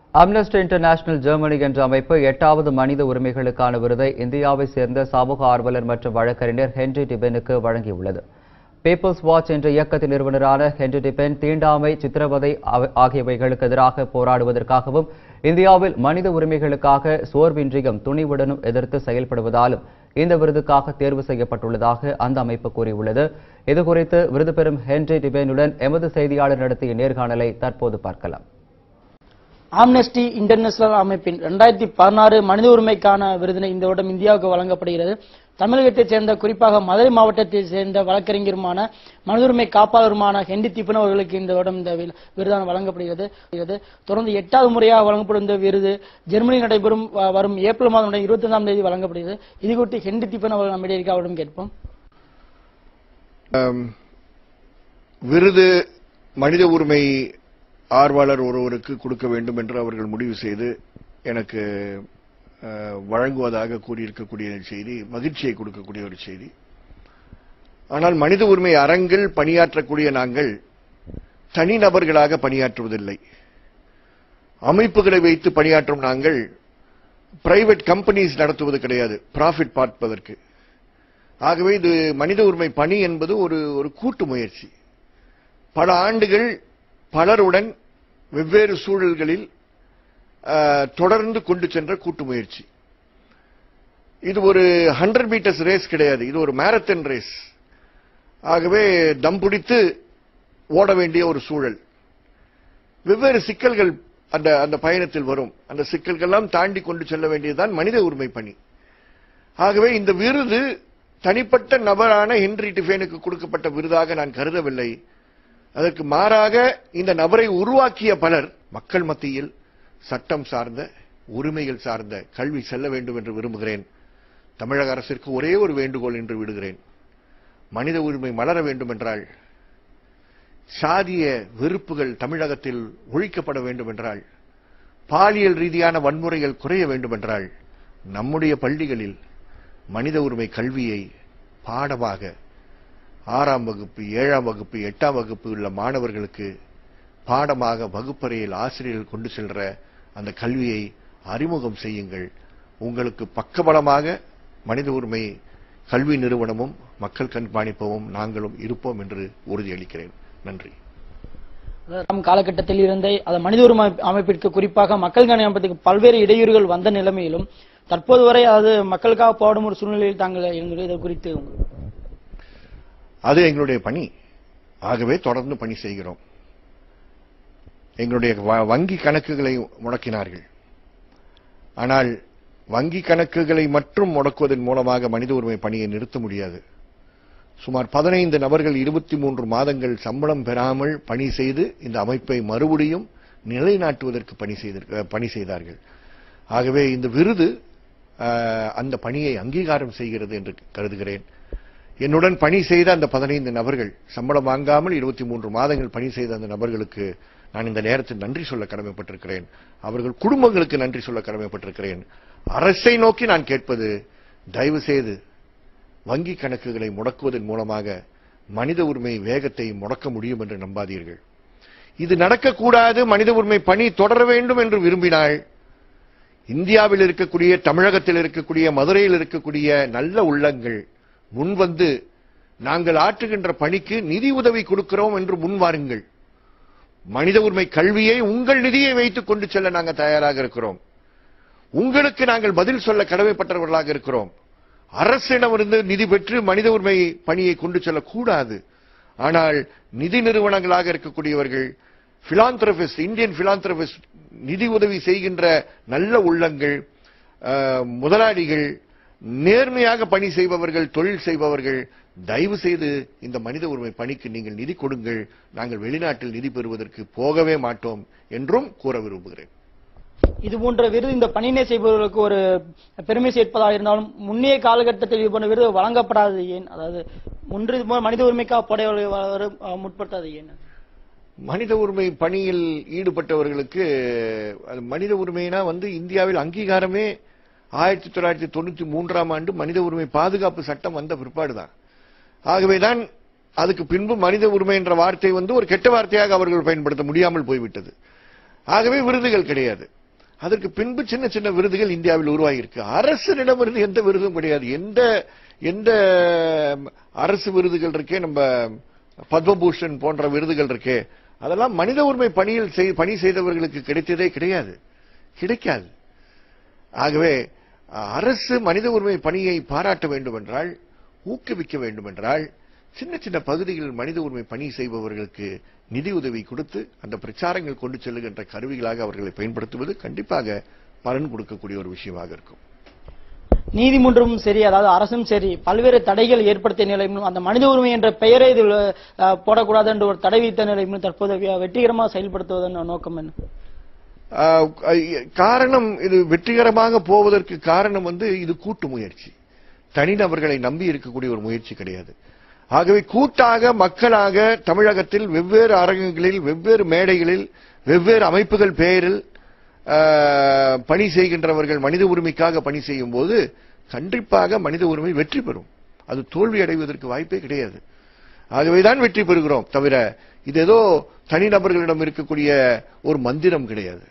amnesty international Germany என்ற அமைப்பு எட்டாவது மனித உரிமைகளுக்கான விருதை இந்தியாவை சேர்ந்த சமூக ஆர்வலர் மற்றும் வழக்கறிஞர் ஹென்றி டிபெனுக்கு வழங்கியுள்ளது பீப்புள்ஸ் வாட்ச் என்ற இயக்கத்தின் நிறுவனரான ஹென்றி டிபென் தீண்டாமை சித்திரவதை ஆவ- ஆகியவைகளுக்கு எதிராக போராடுவதற்காகவும் இந்தியாவில் மனித உரிமைகளுக்காக சோர்வின்றியும் துணிவுடனும் எதிர்த்து செயல்படுவதாலும் இந்த விருதுக்காக தேர்வு செய்யப்பட்டுள்ளதாக அந்த அமைப்பு கூறியுள்ளது இதுகுறித்து விருது பெறும் ஹென்றி டிபெனுடன் எமது செய்தியாளர் நடத்திய நேர்காணலை தற்போது பார்க்கலாம் ஆம்னஸ்டி இன்டர்நேஷனல் அமைப்பின் ரெண்டாயிரத்தி பதினாறு மனித உரிமைக்கான விருதினை இந்த வருடம் இந்தியாவுக்கு வழங்கப்படுகிறது தமிழகத்தைச் சேர்ந்த குறிப்பாக மதுரை மாவட்டத்தைச் சேர்ந்த வழக்கறிஞருமான மனித உரிமை காப்பாளருமான ஹெண்டி திப்பன் அவர்களுக்கு இந்த வருடம் இந்த வி- விருதான வழங்கப்படுகிறது இது தொடர்ந்து எட்டாவது முறையாக வழங்கப்படும் இந்த விருது ஜெர்மனியில் நடைபெறும் வ- வரும் ஏப்ரல் மாதம் இருபத்தி ஐந்தாம் தேதி வழங்கப்படுகிறது இது குறித்து ஹெண்டி திப்பன் அவர்கள் நம்மிடையே இருக்க அவரிடம் கேட்போம் ஆம், விருது மனித உரிமை ஆர்வலர் ஒருவருக்கு கொடுக்க வேண்டும் என்று அவர்கள் முடிவு செய்து எனக்கு அஹ், வழங்குவதாக கூறியிருக்கக்கூடிய செய்தி மகிழ்ச்சியை கொடுக்கக்கூடிய ஒரு செய்தி ஆனால் மனித உரிமை அரங்கில் பணியாற்றக்கூடிய நாங்கள் தனிநபர்களாக பணியாற்றுவதில்லை அமைப்புகளை வைத்து பணியாற்றும் நாங்கள் பிரைவேட் கம்பெனிஸ் நடத்துவது கிடையாது ப்ராஃபிட் பார்ப்பதற்கு ஆகவே இது மனித உரிமை பணி என்பது ஒரு ஒரு கூட்டு முயற்சி பல ஆண்டுகள் பலருடன் வெவ்வேறு சூழல்களில் ஆஹ், தொடர்ந்து கொண்டு சென்ற கூட்டு முயற்சி இது ஒரு ஹண்ட்ரட் மீட்டர்ஸ் ரேஸ் கிடையாது இது ஒரு மேரத்தன் ரேஸ் ஆகவே தம் பிடித்து ஓட வேண்டிய ஒரு சூழல் வெவ்வேறு சிக்கல்கள் அந்த அந்த பயணத்தில் வரும் அந்த சிக்கல்கள்லாம் தாண்டி கொண்டு செல்ல வேண்டியதுதான் மனித உரிமை பணி ஆகவே இந்த விருது தனிப்பட்ட நபரான ஹென்றி டிஃபேனுக்கு கொடுக்கப்பட்ட விருதாக நான் கருதவில்லை அதற்கு மாறாக இந்த நபரை உருவாக்கிய பலர் மக்கள் மத்தியில் சட்டம் சார்ந்த உரிமைகள் சார்ந்த கல்வி செல்ல வேண்டும் என்று விரும்புகிறேன் தமிழக அரசிற்கு ஒரே ஒரு வேண்டுகோள் என்று விடுகிறேன் மனித உரிமை மலர வேண்டும் என்றால் சாதிய வெறுப்புகள் தமிழகத்தில் ஒழிக்கப்பட வேண்டும் என்றால் பாலியல் ரீதியான வன்முறைகள் குறைய வேண்டும் என்றால் நம்முடைய பள்ளிகளில் மனித உரிமை கல்வியை பாடமாக ஆறாம் வகுப்பு ஏழாம் வகுப்பு எட்டாம் வகுப்பு உள்ள மாணவர்களுக்கு பாடமாக வகுப்பறையில் ஆசிரியர்கள் கொண்டு செல்ற அந்த கல்வியை அறிமுகம் செய்யுங்கள் உங்களுக்கு பக்கபலமாக மனித உரிமை கல்வி நிறுவனமும் மக்கள் கண்காணிப்பவும் நாங்களும் இருப்போம் என்று உறுதியளிக்கிறேன் நன்றி நம் காலகட்டத்தில் இருந்தே அது மனித உரிமை அமைப்பிற்கு குறிப்பாக மக்கள் கணிப்பதற்கு பல்வேறு இடையூறுகள் வந்த நிலைமையிலும் தற்போது வரை அது மக்களுக்காக போடும் ஒரு சூழ்நிலையில் தாங்கள் இருந்தது இது குறித்து உங்க- அது எங்களுடைய பணி ஆகவே தொடர்ந்து பணி செய்கிறோம் எங்களுடைய வ- வங்கி கணக்குகளை முடக்கினார்கள் ஆனால் வங்கி கணக்குகளை மட்டும் முடக்குவதன் மூலமாக மனித உரிமை பணியை நிறுத்த முடியாது சுமார் பதினைந்து நபர்கள் இருபத்தி மூன்று மாதங்கள் சம்பளம் பெறாமல் பணி செய்து இந்த அமைப்பை மறுபடியும் நிலைநாட்டுவதற்கு பணி செய்த பணி செய்தார்கள் ஆகவே இந்த விருது அஹ், அந்த பணியை அங்கீகாரம் செய்கிறது என்று கருதுகிறேன் என்னுடன் பணி செய்த அந்த பதினைந்து நபர்கள் சம்பளம் வாங்காமல் இருபத்தி மூன்று மாதங்கள் பணி செய்த அந்த நபர்களுக்கு நான் இந்த நேரத்தில் நன்றி சொல்ல கடமைப்பட்டிருக்கிறேன் அவர்கள் குடும்பங்களுக்கு நன்றி சொல்ல கடமைப்பட்டிருக்கிறேன் அரசை நோக்கி நான் கேட்பது தயவு செய்து வங்கி கணக்குகளை முடக்குவதன் மூலமாக மனித உரிமை வேகத்தை முடக்க முடியும் என்று நம்பாதீர்கள் இது நடக்கக்கூடாது மனித உரிமை பணி தொடர வேண்டும் என்று விரும்பினால் இந்தியாவில் இருக்கக்கூடிய தமிழகத்தில் இருக்கக்கூடிய மதுரையில் இருக்கக்கூடிய நல்ல உள்ளங்கள் முன்வந்து நாங்கள் ஆற்றுகின்ற பணிக்கு நிதி உதவி கொடுக்கிறோம் என்று முன்வாருங்கள் மனித உரிமை கல்வியை உங்கள் நிதியை வைத்துக் கொண்டு செல்ல நாங்கள் தயாராக இருக்கிறோம் உங்களுக்கு நாங்கள் பதில் சொல்ல கடமைப்பட்டவர்களாக இருக்கிறோம் அரசிடமிருந்து நிதி பெற்று மனித உரிமை பணியை கொண்டு செல்லக்கூடாது ஆனால் நிதி நிறுவனங்களாக இருக்கக்கூடியவர்கள் பிலாந்திரபிஸ்ட் இந்தியன் பிலாந்திரபிஸ்ட் நிதி உதவி செய்கின்ற நல்ல உள்ளங்கள் அஹ், முதலாளிகள் நேர்மையாக பணி செய்பவர்கள் தொழில் செய்பவர்கள் தயவு செய்து இந்த மனித உரிமை பணிக்கு நீங்கள் நிதி கொடுங்கள் நாங்கள் வெளிநாட்டில் நிதி பெறுவதற்கு போகவே மாட்டோம் என்றும் கூற விரும்புகிறேன் இது போன்ற விருது இந்த பணியினை செய்பவர்களுக்கு ஒரு பெருமை சேர்ப்பதாக இருந்தாலும் முன்னைய காலகட்டத்தில் இது போன்ற விருது வழங்கப்படாதது ஏன் அதாவது முன்று இது போல மனித உரிமைக்காக படையவர்கள் முற்படுத்தாது ஏன் மனித உரிமை பணியில் ஈடுபட்டவர்களுக்கு அது மனித உரிமைனா வந்து இந்தியாவில் அங்கீகாரமே ஆயிரத்தி தொள்ளாயிரத்தி தொண்ணூத்தி மூன்றாம் ஆண்டு மனித உரிமை பாதுகாப்பு சட்டம் வந்த பிற்பாடுதான் ஆகவேதான் அதுக்கு பின்பு மனித உரிமை என்ற வார்த்தை வந்து ஒரு கெட்ட வார்த்தையாக அவர்கள் பயன்படுத்த முடியாமல் போய்விட்டது ஆகவே விருதுகள் கிடையாது அதற்கு பின்பு சின்ன சின்ன விருதுகள் இந்தியாவில் உருவாகியிருக்கு அரசினிடமிருந்து எந்த விருதும் கிடையாது எந்த எந்த அரசு விருதுகள் இருக்கே நம்ம பத்மபூஷன் போன்ற விருதுகள் இருக்கே அதெல்லாம் மனித உரிமை பணியில் செய்- பணி செய்தவர்களுக்கு கிடைத்ததே கிடையாது கிடைக்காது ஆகவே அரசு மனித உரிமை பணியை பாராட்ட வேண்டும் என்றால் ஊக்குவிக்க வேண்டும் என்றால் சின்ன சின்ன பகுதிகளில் மனித உரிமை பணி செய்பவர்களுக்கு நிதி உதவி கொடுத்து அந்த பிரச்சாரங்கள் கொண்டு செல்லுகின்ற கருவிகளாக அவர்களை பயன்படுத்துவது கண்டிப்பாக பலன் கொடுக்கக்கூடிய ஒரு விஷயமாக இருக்கும் நீதிமன்றமும் சரி அதாவது அரசும் சரி பல்வேறு தடைகள் ஏற்படுத்திய நிலையிலும் அந்த மனித உரிமை என்ற பெயரை இதில் அஹ், போடக்கூடாது என்ற ஒரு தடை விதித்த நிலையிலும் தற்போது வெ- வெற்றிகரமாக செயல்படுத்துவதன் நோக்கம் என்ன ஆஹ் காரணம் இது வெற்றிகரமாக போவதற்கு காரணம் வந்து இது கூட்டு முயற்சி தனிநபர்களை நம்பி இருக்கக்கூடிய ஒரு முயற்சி கிடையாது ஆகவே கூட்டாக மக்களாக தமிழகத்தில் வெவ்வேறு அரங்கங்களில் வெவ்வேறு மேடைகளில் வெவ்வேறு அமைப்புகள் பெயரில் ஆஹ், பணி செய்கின்றவர்கள் மனித உரிமைக்காக பணி செய்யும் போது கண்டிப்பாக மனித உரிமை வெற்றி பெறும் அது தோல்வி அடைவதற்கு வாய்ப்பே கிடையாது ஆகவேதான் வெற்றி பெறுகிறோம் தவிர இது ஏதோ தனிநபர்களிடம் இருக்கக்கூடிய ஒரு மந்திரம் கிடையாது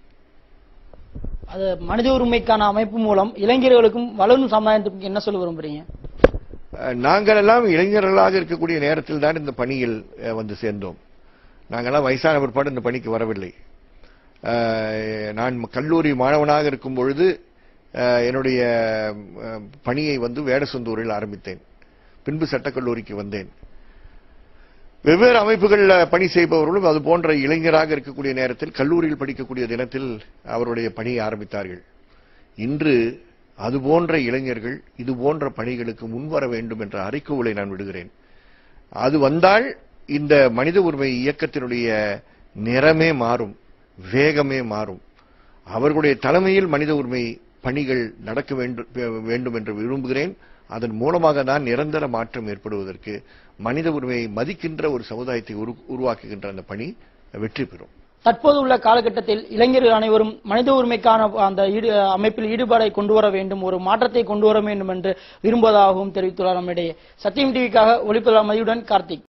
அது மனித உரிமைக்கான அமைப்பு மூலம் இளைஞர்களுக்கும் வளரும் சமுதாயத்துக்கும் என்ன சொல்ல விரும்புறீங்க அஹ், நாங்கள் எல்லாம் இளைஞர்களாக இருக்கக்கூடிய நேரத்தில் தான் இந்த பணியில் அஹ், வந்து சேர்ந்தோம் நாங்கெல்லாம் வயசான பிற்பாடு இந்த பணிக்கு வரவில்லை அஹ், நான் கல்லூரி மாணவனாக இருக்கும் பொழுது அஹ், என்னுடைய அஹ், பணியை வந்து வேடசந்தூரில் ஆரம்பித்தேன் பின்பு சட்டக்கல்லூரிக்கு வந்தேன் வெவ்வேறு அமைப்புகளில் பணி செய்பவர்களும் அது போன்ற இளைஞராக இருக்கக்கூடிய நேரத்தில் கல்லூரியில் படிக்கக்கூடிய தினத்தில் அவருடைய பணியை ஆரம்பித்தார்கள் இன்று அது போன்ற இளைஞர்கள் இது போன்ற பணிகளுக்கு முன்வர வேண்டும் என்ற அறைக்கூவலை நான் விடுகிறேன் அது வந்தால் இந்த மனித உரிமை இயக்கத்தினுடைய நிறமே மாறும் வேகமே மாறும் அவர்களுடைய தலைமையில் மனித உரிமை பணிகள் நடக்க வேண்டும் வேண்டும் என்று விரும்புகிறேன் அதன் மூலமாக தான் நிரந்தர மாற்றம் ஏற்படுவதற்கு மனித உரிமையை மதிக்கின்ற ஒரு சமுதாயத்தை உரு- உருவாக்குகின்ற அந்த பணி வெற்றி பெறும் தற்போது உள்ள காலகட்டத்தில் இளைஞர்கள் அனைவரும் மனித உரிமைக்கான அந்த ஈடு அமைப்பில் ஈடுபாடை கொண்டு வர வேண்டும் ஒரு மாற்றத்தை கொண்டு வர வேண்டும் என்று விரும்புவதாகவும் தெரிவித்துள்ளார் நம்மிடையே சத்தியம் டிவிக்காக ஒளிப்பதா மதியுடன் கார்த்திக்